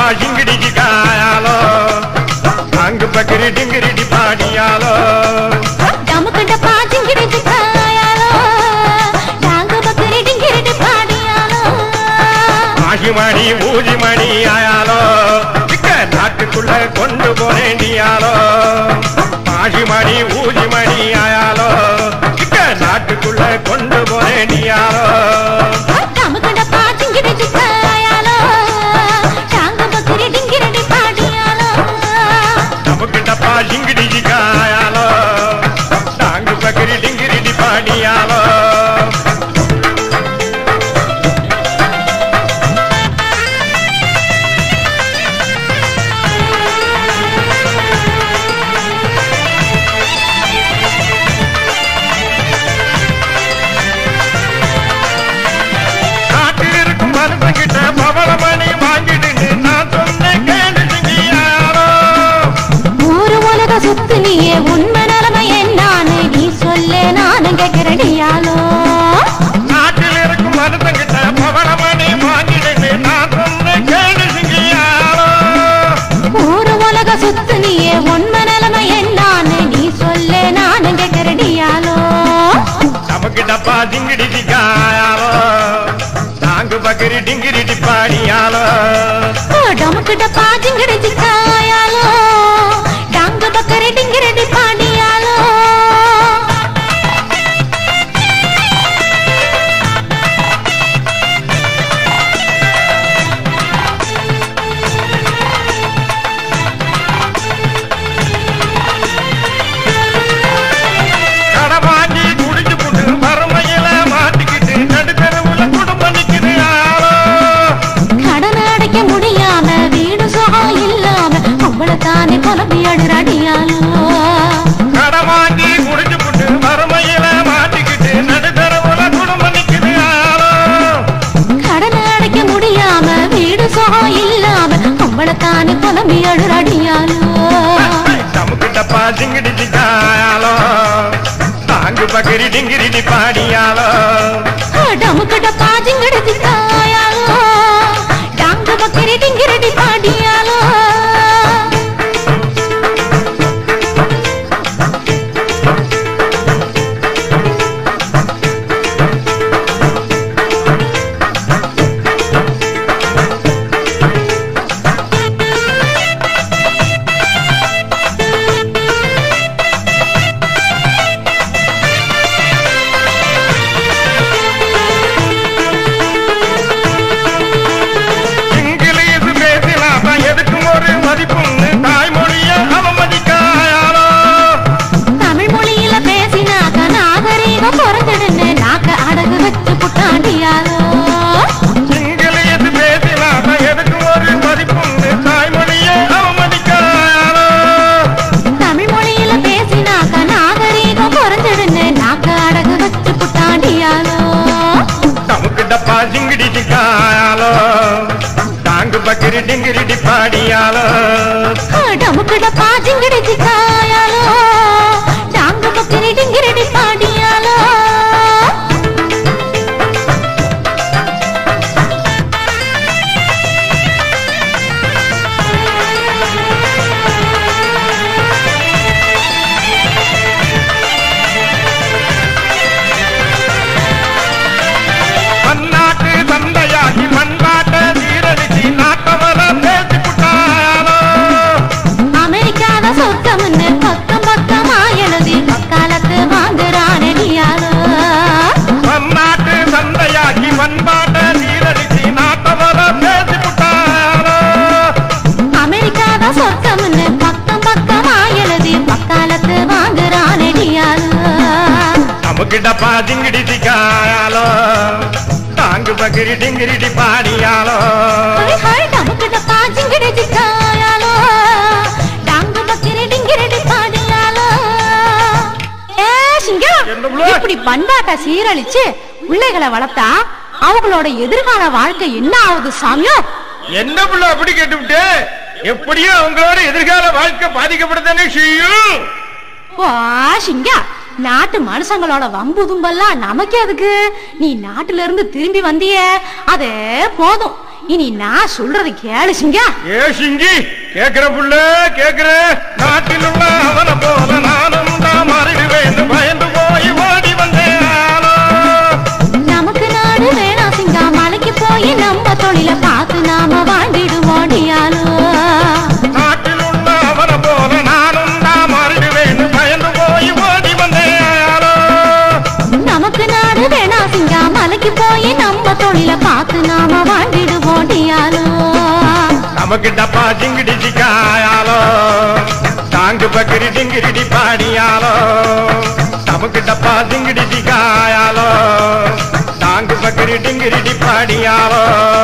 பாஷிங்கிடிச்சு காயாலோ அங்கு பக்கரி டிங்கிரிடி பாடியாலோ டமுக்கிட்ட பாஞ்சிங்கிடுச்சு காயாலோ டாங்கு பக்கரி டிங்கிரிடி பாடியாலோ ஆகி மணி ஊதி மணி ஆயாலோ இக்க நாட்டுக்குள்ள கொண்டு போனேண்டியாலோ ஆகி மணி ஊதி மணி ஆயாலோ இக்க நாட்டுக்குள்ள கொண்டு போனேண்டியாலோ டமுக்கிட்ட பாஞ்சிங்கிடுச்சு காயாலோ டாங்கு பக்கரி டிங்கிரிடி பாடியாலோ நமக்கிட்ட பாஷிங்கிடிச்சு காயாலோ நாங்கு பக்கரி டிங்கிரிடி பாடியாலோ நாட்டில் இருக்கும் மனுஷங்கிட்ட பவளமணி வாங்கிடுன்னு நான் சொன்னேன் கேட்டுட்டீங்களோ ஊரு உலக சுத்து நீயே உண்மை நிலைமை என்னான்னு நீ சொல்ல நானும் கேட்கிறடியாலோ நாட்டில் இருக்கும் மனுஷங்கிட்ட பவளமணி வாங்கிடுன்னு நான் சொன்னேன் கேட்டுட்டீங்களோ ஊரு உலக சுத்து நீயே உண்மை நிலைமை என்னான்னு நீ சொல்ல நானும் கேட்கிறடியாலோ நமக்கு டப்பா டிங்கிடி காயாலோ நாங்கு பக்கரி டிங்கிரிடி பாடியாலோ டமுக்கிட்ட பாஜிங்கிடுச்சு காயாலோ டாங்கு பக்கரி டிங்கிரடி பாடியாலோ கடை வாங்கி குடிச்சு புட்டு வறுமையில மாட்டிக்கிட்டு நடுத்தரவுல குடும்பம் நிக்குது ஆளோ கடன் அடைக்க முடியாம வீடு சுகம் இல்லாம அவளை தானே குழம்பி அடுறடியாலோ கடை வாங்கி குடிச்சு புட்டு வறுமையில மாட்டிக்கிட்டு நடுத்தரவுல குடும்பம் நிக்குது ஆளோ கடன் அடைக்க முடியாம வீடு சுகம் இல்லாம அவளை தானே குழம்பி அடுறடியாலோ நமக்கு டப்பா டிங்கிடி காயாலோ நாங்கு பக்கரி டிங்கிரிடி பாடியாலோ டமுக்கிட்ட பாஜிங்கிடுச்சு காயாலோ டாங்கு பக்கரி டிங்கிரடி பாடியாலோ இங்கிலீஷ் பேசினாப்ப எதுக்கும் ஒரு மதிப்புன்னு தாய்மொழிய அவமதிக்காயாலோ தமிழ் மொழியில பேசினாக்க நாகரீகம் குறைஞ்சிடுன்னு நாக்க அடகு வச்சு புட்டாண்டியாலோ இங்கிலீஷ் பேசினாப்ப எதுக்கும் ஒரு மதிப்புன்னு தாய்மொழிய அவமதிக்காயாலோ தமிழ் மொழியில பேசினாக்க நாகரீகம் குறைஞ்சிடுன்னு நாக்க அடகு வச்சு புட்டாண்டியாலோ நமக்கு டப்பா ஜிங்கிடி காயாலோ தாங்கு பக்கரி டிங்கிரிடி பாடியாலோ டமுக்கிட பாஜிங்கிடிச்சு காயாலோ டாங்கு பக்கரி டிங்கிரடி பாடியாலோ பன்னாட்டு தந்தையாகி பண்பாட்ட சீரழிச்சு நாட்டவர பேசி புட்டாயாலோ அமெரிக்காத சொர்க்கம்னு பக்கம் பக்கமா எழுதி பக்காலத்து வாங்குறானடியாலோ பன்னாட்டு தந்தையாகி பண்பாட்ட சீரழிச்சு நாட்டவர பேசி புட்டாயாலோ அமெரிக்காத சொர்க்கம்னு பக்கம் பக்கமா எழுதி பக்காலத்து வாங்குறானடியாலோ நமக்கு டப்பா ஜிங்கிடி காயாலோ தாங்கு பக்கரி டிங்கிரிடி பாடியாலோ ஹை ஹை நமக்கிட்ட பாஜிங்கிடிச்சு காயாலோ டாங்கு பக்கிரி டிங்கிரடி பாடியாலோ ஏ சிங்கம் என்ன புள்ள? இப்படி பண்பாட்டை சீரழிச்சு பிள்ளைகளை வளர்த்தா அவங்களோட எதிர்கால வாழ்க்கை என்ன ஆகுது சாமியோ என்ன புள்ள அப்படி கேட்டுவிட்டு எப்படியும் அவங்களோட எதிர்கால வாழ்க்கை பாதிக்கப்படுதானே செய்யும் வா சிங்கா நாட்டு மனுஷங்களோட வம்பு தும்பெல்லாம் நமக்கு எதுக்கு நீ நாட்டுல இருந்து திரும்பி வந்தியே அதே போதும் இனி நான் சொல்றது கேளு சிங்கா ஏ சிங்கி கேக்குற புள்ள கேக்குற நாட்டில் உள்ள அவனை போல நானும் தான் மாறிடுவேன் பயந்து போய் ஓடி வந்தேன் ஆளோ. நமக்கு நாடு வேணாம் சிங்கா மலைக்கு போய் நம்ம தொழில பார்த்து நாம வாழ்ந்திடுவோம் டியாலோ நாட்டில் உள்ள அவனை போல நானும் தான் மாறிடுவேன் பயந்து போய் ஓடி வந்தேன் ஆளோ. நமக்கு நாடு வேணாம் சிங்கா மலைக்கு போய் நம்ம தொழில பார்த்து நாம வாழ்ந்திடுவோம் டியாலோ நமக்கு டப்பா ஜிங்கிடி சிக்காயாலோ தாங்கு பக்கரி ஜிங்கிடி பாடியாலோ நமக்கு டப்பா ஜிங்கிடி சிக்காயாலோ தாங்கு பக்கரி டிங்கிடி பாடியாலோ